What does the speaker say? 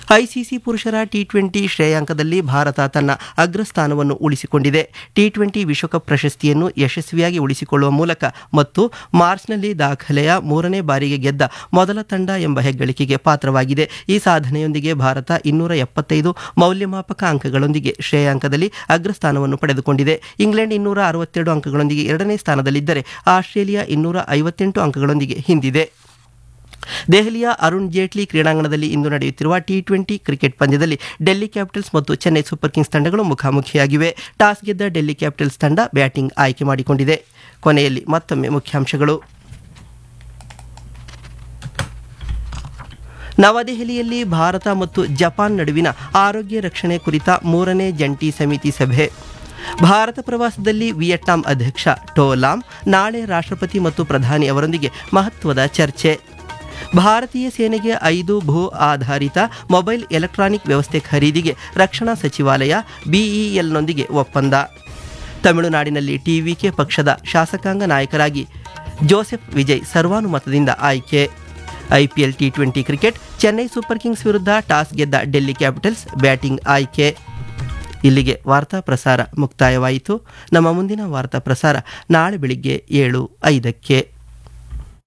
ICC ಪುರುಷರ T twenty ಶ್ರೇಯಾಂಕದಲ್ಲಿ Bharat ತನ್ನ ಅಗ್ರಸ್ಥಾನವನ್ನು ಉಳಿಸಿಕೊಂಡಿದೆ ಟಿ ಟ್ವೆಂಟಿ ವಿಶ್ವಕಪ್ ಪ್ರಶಸ್ತಿಯನ್ನು ಯಶಸ್ವಿಯಾಗಿ ಉಳಿಸಿಕೊಳ್ಳುವ ಮೂಲಕ ಮತ್ತು ಮಾರ್ಚ್ನಲ್ಲಿ ದಾಖಲೆಯ ಮೂರನೇ ಬಾರಿಗೆ ಗೆದ್ದ ಮೊದಲ ತಂಡ ಎಂಬ ಹೆಗ್ಗಳಿಕೆಗೆ ಪಾತ್ರವಾಗಿದೆ ಈ ಸಾಧನೆಯೊಂದಿಗೆ ಭಾರತ ಇನ್ನೂರ ಎಪ್ಪತ್ತೈದು ಮೌಲ್ಯಮಾಪಕ ಅಂಕಗಳೊಂದಿಗೆ ಶ್ರೇಯಾಂಕದಲ್ಲಿ ಅಗ್ರಸ್ಥಾನವನ್ನು ಪಡೆದುಕೊಂಡಿದೆ ಇಂಗ್ಲೆಂಡ್ ಇನ್ನೂರ ಅರವತ್ತೆರಡು ಅಂಕಗಳೊಂದಿಗೆ ಎರಡನೇ ಸ್ಥಾನದಲ್ಲಿದ್ದರೆ ಆಸ್ಟ್ರೇಲಿಯಾ ಇನ್ನೂರ ಐವತ್ತೆಂಟು ಅಂಕಗಳೊಂದಿಗೆ ಹಿಂದಿದೆ ದೆಹಲಿಯ ಅರುಣ್ ಜೇಟ್ಲಿ ಕ್ರೀಡಾಂಗಣದಲ್ಲಿ ಇಂದು ನಡೆಯುತ್ತಿರುವ ಟಿ ಟ್ವೆಂಟಿ ಕ್ರಿಕೆಟ್ ಪಂದ್ಯದಲ್ಲಿ ಡೆಲ್ಲಿ ಕ್ಯಾಪಿಟಲ್ಸ್ ಮತ್ತು ಚೆನ್ನೈ ಸೂಪರ್ ಕಿಂಗ್ಸ್ ತಂಡಗಳು ಮುಖಾಮುಖಿಯಾಗಿವೆ ಟಾಸ್ ಗೆದ್ದ ಡೆಲ್ಲಿ ಕ್ಯಾಪಿಟಲ್ಸ್ ತಂಡ ಬ್ಯಾಟಿಂಗ್ ಆಯ್ಕೆ ಮಾಡಿಕೊಂಡಿದೆ ಕೊನೆಯಲ್ಲಿ ಮತ್ತೊಮ್ಮೆ ಮುಖ್ಯಾಂಶಗಳು ನವದೆಹಲಿಯಲ್ಲಿ ಭಾರತ ಮತ್ತು ಜಪಾನ್ ನಡುವಿನ ಆರೋಗ್ಯ ರಕ್ಷಣೆ ಕುರಿತ ಮೂರನೇ ಜಂಟಿ ಸಮಿತಿ ಸಭೆ ಭಾರತ ಪ್ರವಾಸದಲ್ಲಿ ವಿಯೆಟ್ನಾಂ ಅಧ್ಯಕ್ಷ ಟೋಲಾಮ್ ನಾಳೆ ರಾಷ್ಟ್ರಪತಿ ಮತ್ತು ಪ್ರಧಾನಿ ಅವರೊಂದಿಗೆ ಮಹತ್ವದ ಚರ್ಚೆ ಭಾರತೀಯ ಸೇನೆಗೆ ಐದು ಭೂ ಆಧಾರಿತ ಮೊಬೈಲ್ ಎಲೆಕ್ಟ್ರಾನಿಕ್ ವ್ಯವಸ್ಥೆ ಖರೀದಿಗೆ ರಕ್ಷಣಾ ಸಚಿವಾಲಯ ಬಿಇಎಲ್ನೊಂದಿಗೆ ಒಪ್ಪಂದ ತಮಿಳುನಾಡಿನಲ್ಲಿ ಟಿವಿಕೆ ಪಕ್ಷದ ಶಾಸಕಾಂಗ ನಾಯಕರಾಗಿ ಜೋಸೆಫ್ ವಿಜಯ್ ಸರ್ವಾನುಮತದಿಂದ ಆಯ್ಕೆ IPL T twenty cricket Chennai Super Kings ವಿರುದ್ಧ ಟಾಸ್ ಗೆದ್ದ ಡೆಲ್ಲಿ ಕ್ಯಾಪಿಟಲ್ಸ್ ಬ್ಯಾಟಿಂಗ್ ಆಯ್ಕೆ ಇಲ್ಲಿಗೆ ವಾರ್ತಾ ಪ್ರಸಾರ ಮುಕ್ತಾಯವಾಯಿತು ನಮ್ಮ ಮುಂದಿನ ವಾರ್ತಾ ಪ್ರಸಾರ ನಾಳೆ ಬೆಳಿಗ್ಗೆ ಏಳು ಐದಕ್ಕೆ